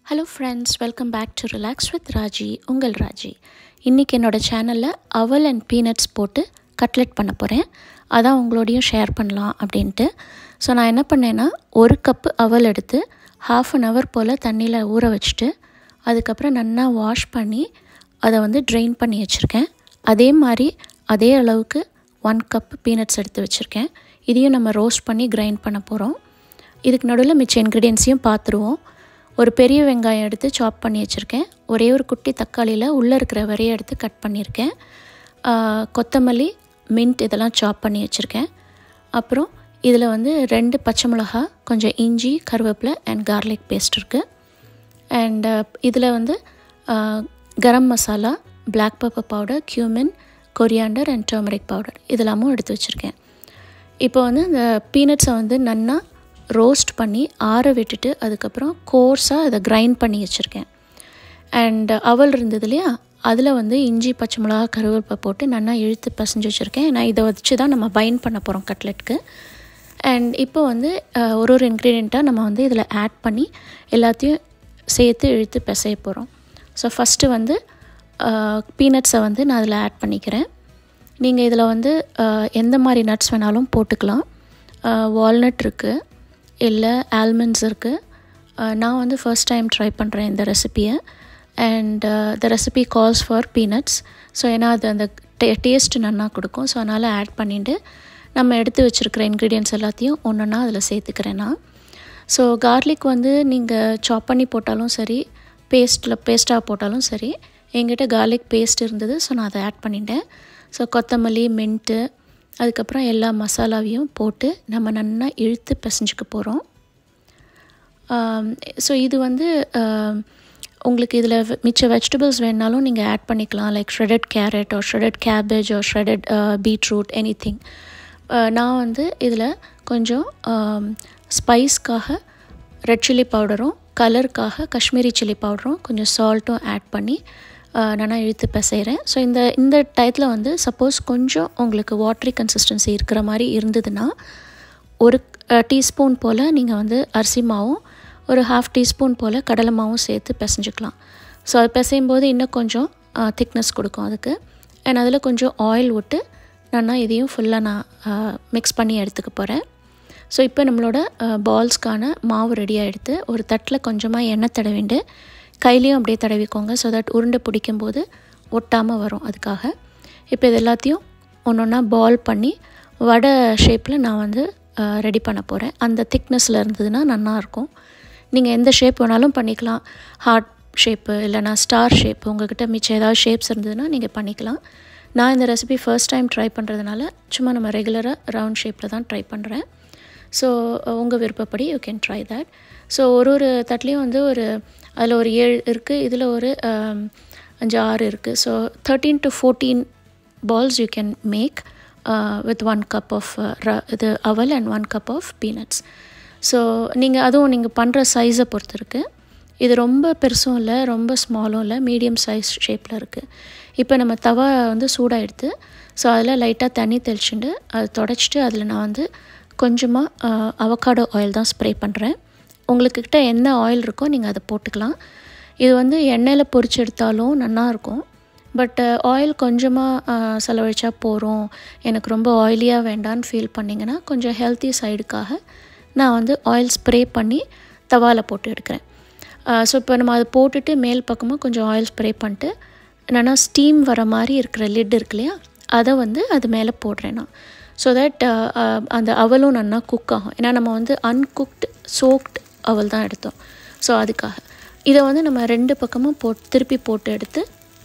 hello friends welcome back to relax with Raji உங்கள் ராஜி இன்றைக்கி என்னோடய சேனலில் அவல் அண்ட் பீனட்ஸ் போட்டு கட்லெட் பண்ண போகிறேன் அதான் உங்களோடையும் ஷேர் பண்ணலாம் அப்படின்ட்டு ஸோ நான் என்ன பண்ணேன்னா ஒரு கப்பு அவல் எடுத்து ஹாஃப் அன் ஹவர் போல் தண்ணியில் ஊற வச்சுட்டு அதுக்கப்புறம் நல்லா வாஷ் பண்ணி அதை வந்து ட்ரெயின் பண்ணி வச்சுருக்கேன் அதே மாதிரி அதே அளவுக்கு ஒன் கப் பீனட்ஸ் எடுத்து வச்சுருக்கேன் இதையும் நம்ம ரோஸ்ட் பண்ணி கிரைண்ட் பண்ண போகிறோம் இதுக்கு நடுவில் மிச்ச இன்க்ரீடியன்ஸையும் பார்த்துருவோம் ஒரு பெரிய வெங்காயம் எடுத்து சாப் பண்ணி வச்சுருக்கேன் ஒரே ஒரு குட்டி தக்காளியில் உள்ளே இருக்கிற வரையை எடுத்து கட் பண்ணியிருக்கேன் கொத்தமல்லி மின்ட் இதெல்லாம் சாப் பண்ணி வச்சுருக்கேன் அப்புறம் இதில் வந்து ரெண்டு பச்சை மிளகா கொஞ்சம் இஞ்சி கருவேப்பிலை அண்ட் கார்லிக் பேஸ்ட் இருக்குது அண்ட் இதில் வந்து garam masala black pepper powder cumin coriander and turmeric powder இதெல்லாமும் எடுத்து வச்சுருக்கேன் இப்போ வந்து இந்த பீனட்ஸை வந்து நன்னா ரோஸ்ட் பண்ணி ஆற விட்டுட்டு அதுக்கப்புறம் கோர்ஸாக அதை கிரைண்ட் பண்ணி வச்சுருக்கேன் அண்ட் அவல் இருந்தது இல்லையா அதில் வந்து இஞ்சி பச்சை மிளகா கருவேப்பிலை போட்டு நல்லா இழுத்து பசைஞ்சு வச்சுருக்கேன் நான் இதை வச்சு தான் நம்ம பைண்ட் பண்ண போகிறோம் கட்லெட்க்கு அண்ட் இப்போ வந்து ஒரு ஒரு இன்க்ரீடியண்ட்டாக நம்ம வந்து இதில் ஆட் பண்ணி எல்லாத்தையும் சேர்த்து இழுத்து பிசைய போகிறோம் ஸோ ஃபஸ்ட்டு வந்து பீனட்ஸை வந்து நான் அதில் ஆட் பண்ணிக்கிறேன் நீங்கள் இதில் வந்து எந்த மாதிரி நட்ஸ் வேணாலும் போட்டுக்கலாம் வால்நட் இருக்குது இல்லை ஆல்மண்ட்ஸ் இருக்குது நான் வந்து ஃபர்ஸ்ட் டைம் ட்ரை பண்ணுறேன் இந்த ரெசிப்பியை and the recipe calls for peanuts so ஏன்னா அது அந்த டே டேஸ்ட்டு நல்லா கொடுக்கும் ஸோ அதனால் ஆட் பண்ணிவிட்டு நம்ம எடுத்து வச்சுருக்கிற இன்க்ரீடியன்ஸ் எல்லாத்தையும் ஒன்று ஒன்றா அதில் சேர்த்துக்கிறேன் நான் ஸோ கார்லிக் வந்து நீங்கள் சாப் பண்ணி போட்டாலும் சரி பேஸ்ட்டில் பேஸ்ட்டாக போட்டாலும் சரி எங்கிட்ட கார்லிக் பேஸ்ட் இருந்தது ஸோ நான் அதை ஆட் பண்ணிட்டேன் ஸோ கொத்தமல்லி மின்ட்டு அதுக்கப்புறம் எல்லா மசாலாவையும் போட்டு நம்ம நல்லா இழுத்து பிசைஞ்சுக்க போகிறோம் ஸோ இது வந்து உங்களுக்கு இதில் மிச்ச வெஜிடபிள்ஸ் வேணாலும் நீங்கள் ஆட் பண்ணிக்கலாம் like shredded carrot or shredded cabbage or shredded beetroot any thing நான் வந்து இதில் கொஞ்சம் ஸ்பைஸ்க்காக ரெட் சில்லி பவுடரும் கலருக்காக காஷ்மீரி சில்லி பவுடரும் கொஞ்சம் சால்ட்டும் ஆட் பண்ணி நான் இழுத்து பிசைகிறேன் ஸோ இந்த இந்த டயத்தில் வந்து சப்போஸ் கொஞ்சம் உங்களுக்கு வாட்ரி கன்சிஸ்டன்சி இருக்கிற மாதிரி இருந்ததுன்னா ஒரு டீஸ்பூன் போல் நீங்கள் வந்து அரிசி மாவும் ஒரு ஹாஃப் டீஸ்பூன் போல் கடலை மாவும் சேர்த்து பிசைஞ்சிக்கலாம் ஸோ அது பிசையும் போது இன்னும் கொஞ்சம் திக்னஸ் கொடுக்கும் அதுக்கு அண்ட் அதில் கொஞ்சம் ஆயில் விட்டு நான் இதையும் ஃபுல்லாக நான் மிக்ஸ் பண்ணி எடுத்துக்க போகிறேன் ஸோ இப்போ நம்மளோட பால்ஸ்க்கான மாவு ரெடியாக எடுத்து ஒரு தட்டில் கொஞ்சமாக எண்ணெய் தடவிண்டு கையிலையும் அப்படியே தடவிக்கோங்க ஸோ தட் உருண்டை பிடிக்கும்போது ஒட்டாமல் வரும் அதுக்காக இப்போ இது எல்லாத்தையும் ஒன்று ஒன்றா பால் பண்ணி வடை ஷேப்பில் நான் வந்து ரெடி பண்ண போகிறேன் அந்த திக்னஸில் இருந்ததுன்னா நல்லாயிருக்கும் நீங்கள் எந்த ஷேப் வேணாலும் பண்ணிக்கலாம் ஹார்ட் ஷேப்பு இல்லைனா ஸ்டார் ஷேப் உங்கள்கிட்ட மிச்சம் ஏதாவது ஷேப்ஸ் இருந்ததுன்னா நீங்கள் பண்ணிக்கலாம் நான் இந்த ரெசிபி ஃபர்ஸ்ட் டைம் ட்ரை பண்ணுறதுனால சும்மா நம்ம ரெகுலராக ரவுண்ட் ஷேப்பில் தான் ட்ரை பண்ணுறேன் ஸோ உங்கள் விருப்பப்படி you can try that so ஒரு ஒரு தட்லேயும் வந்து ஒரு அதில் ஒரு ஏழு இருக்குது இதில் ஒரு அஞ்சு ஆறு இருக்குது so thirteen to fourteen balls you can make with one cup of இது அவல் and one cup of peanuts so நீங்கள் அதுவும் நீங்கள் பண்ணுற சைஸை பொறுத்து இருக்குது இது ரொம்ப பெருசும் இல்லை ரொம்ப ஸ்மாலும் இல்லை மீடியம் சைஸ் ஷேப்பில் இருக்குது இப்போ நம்ம தவா வந்து சூடாக எடுத்து ஸோ அதில் லைட்டாக தண்ணி தெளிச்சுட்டு அதை தொடச்சிட்டு அதில் நான் வந்து கொஞ்சமாக அவகாடோ ஆயில் தான் ஸ்ப்ரே பண்ணுறேன் உங்களுக்கிட்ட என்ன ஆயில் இருக்கோ நீங்கள் அதை போட்டுக்கலாம் இது வந்து எண்ணெயில் பொரிச்சு எடுத்தாலும் நல்லாயிருக்கும் பட் ஆயில் கொஞ்சமாக செலவழிச்சா போகிறோம் எனக்கு ரொம்ப ஆயிலியாக வேண்டான்னு ஃபீல் பண்ணிங்கன்னா கொஞ்சம் ஹெல்த்தி சைடுக்காக நான் வந்து ஆயில் ஸ்ப்ரே பண்ணி தவாவில் போட்டு எடுக்கிறேன் ஸோ இப்போ நம்ம அதை போட்டுட்டு மேல் பக்கமாக கொஞ்சம் ஆயில் ஸ்ப்ரே பண்ணிட்டு என்னென்னா ஸ்டீம் வர மாதிரி இருக்கிற லிட் இருக்கு இல்லையா அதை வந்து அது மேலே போடுறேன் நான் ஸோ தட் அந்த அவலும் நல்லா குக் ஆகும் ஏன்னா நம்ம வந்து அன்குக்டு சோக்ட் அவல் தான் எடுத்தோம் ஸோ அதுக்காக இதை வந்து நம்ம ரெண்டு பக்கமும் போட் திருப்பி போட்டு எடுத்து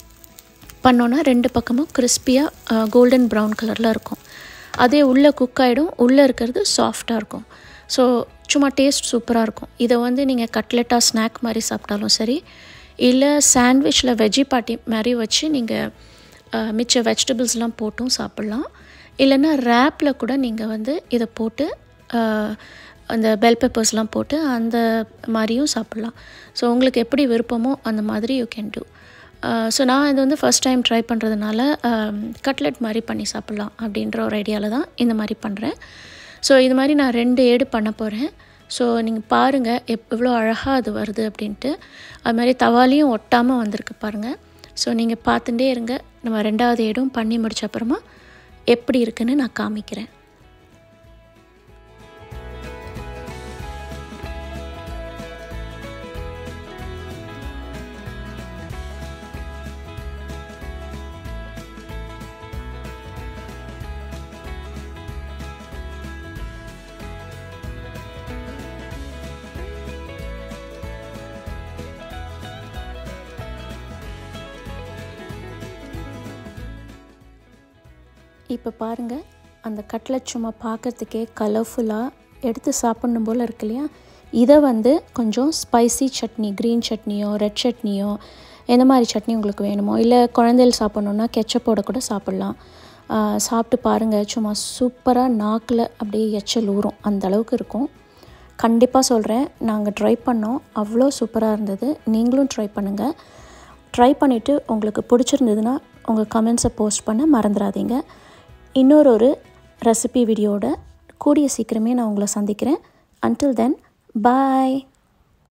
பண்ணோன்னா ரெண்டு பக்கமும் கிறிஸ்பியாக கோல்டன் ப்ரௌன் கலரில் இருக்கும் அதே உள்ளே குக் ஆகிடும் உள்ளே இருக்கிறது சாஃப்டாக இருக்கும் ஸோ சும்மா டேஸ்ட் சூப்பராக இருக்கும் இதை வந்து நீங்கள் கட்லெட்டாக ஸ்நாக் மாதிரி சாப்பிட்டாலும் சரி இல்லை சாண்ட்விச்சில் வெஜ்ஜி பாட்டி மாதிரி வச்சு நீங்கள் மிச்ச வெஜிடபிள்ஸ்லாம் போட்டும் சாப்பிட்லாம் இல்லைன்னா ரேப்பில் கூட நீங்கள் வந்து இதை போட்டு அந்த பெல் பெப்பர்ஸ்லாம் போட்டு அந்த மாதிரியும் சாப்பிட்லாம் ஸோ உங்களுக்கு எப்படி விருப்பமோ அந்த மாதிரி யூ கேன் டூ ஸோ நான் இது வந்து ஃபஸ்ட் டைம் ட்ரை பண்ணுறதுனால கட்லெட் மாதிரி பண்ணி சாப்பிட்லாம் அப்படின்ற ஒரு ஐடியாவில் தான் இந்த மாதிரி பண்ணுறேன் ஸோ இது மாதிரி நான் ரெண்டு ஏடு பண்ண போகிறேன் ஸோ நீங்கள் பாருங்கள் எப் எவ்வளோ அழகாக அது வருது அப்படின்ட்டு அது மாதிரி தவாலையும் ஒட்டாமல் வந்திருக்கு பாருங்கள் ஸோ நீங்கள் பார்த்துட்டே இருங்க நம்ம ரெண்டாவது இடம் பண்ணி முடிச்ச அப்புறமா எப்படி இருக்குன்னு நான் காமிக்கிறேன் இப்போ பாருங்கள் அந்த கட்லட் சும்மா பார்க்கறதுக்கே கலர்ஃபுல்லாக எடுத்து சாப்பிட்ணும் போல் இருக்கு இல்லையா இதை வந்து கொஞ்சம் ஸ்பைசி சட்னி க்ரீன் சட்னியோ ரெட் சட்னியோ எந்த மாதிரி சட்னி உங்களுக்கு வேணுமோ இல்லை குழந்தைகள் சாப்பிட்ணுன்னா கெச்சப்போட கூட சாப்பிட்லாம் சாப்பிட்டு பாருங்கள் சும்மா சூப்பராக நாக்கில் அப்படியே எச்சல் ஊறும் அந்த அளவுக்கு இருக்கும் கண்டிப்பாக சொல்கிறேன் நாங்கள் ட்ரை பண்ணோம் அவ்வளோ சூப்பராக இருந்தது நீங்களும் ட்ரை பண்ணுங்கள் ட்ரை பண்ணிவிட்டு உங்களுக்கு பிடிச்சிருந்ததுன்னா உங்கள் கமெண்ட்ஸை போஸ்ட் பண்ண மறந்துடாதீங்க இன்னொரு ஒரு ரெசிபி வீடியோட கூடிய சீக்கிரமே நான் உங்களை சந்திக்கிறேன் அன்டில் தென் பாய்